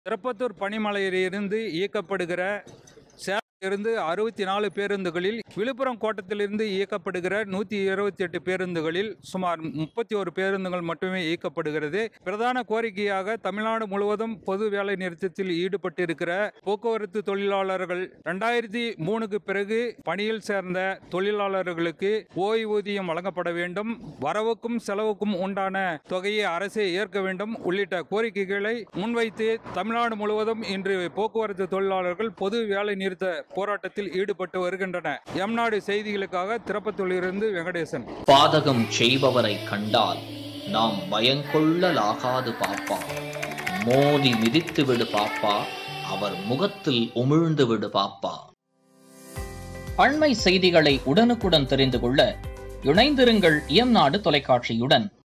திருப்பத்தூர் பனிமலையிலிருந்து இயக்கப்படுகிற சேலத்திலிருந்து அறுபத்தி நாலு பேருந்துகளில் விழுப்புரம் கோட்டத்திலிருந்து இயக்கப்படுகிற நூற்றி இருபத்தி எட்டு பேருந்துகளில் சுமார் முப்பத்தி ஒரு பேருந்துகள் மட்டுமே இயக்கப்படுகிறது பிரதான கோரிக்கையாக தமிழ்நாடு முழுவதும் பொது வேலை நிறுத்தத்தில் ஈடுபட்டிருக்கிற போக்குவரத்து தொழிலாளர்கள் ரெண்டாயிரத்தி மூணுக்கு பிறகு பணியில் சேர்ந்த தொழிலாளர்களுக்கு ஓய்வூதியம் வழங்கப்பட வேண்டும் வரவுக்கும் செலவுக்கும் உண்டான தொகையை அரசே ஏற்க வேண்டும் உள்ளிட்ட கோரிக்கைகளை முன்வைத்து தமிழ்நாடு முழுவதும் இன்று போக்குவரத்து தொழிலாளர்கள் பொது வேலை நிறுத்த போராட்டத்தில் ஈடுபட்டு வருகின்றனர் எம்நாடு செய்திகளுக்காக திருப்பத்தூரிலிருந்து வெங்கடேசன் பாதகம் செய்பவரை கண்டால் நாம் பயங்கொள்ளலாகாது பாப்பா மோதி மிதித்து விடு பாப்பா அவர் முகத்தில் உமிழ்ந்து விடு பாப்பா அண்மை செய்திகளை உடனுக்குடன் தெரிந்து கொள்ள இணைந்திருங்கள் இயம்நாடு தொலைக்காட்சியுடன்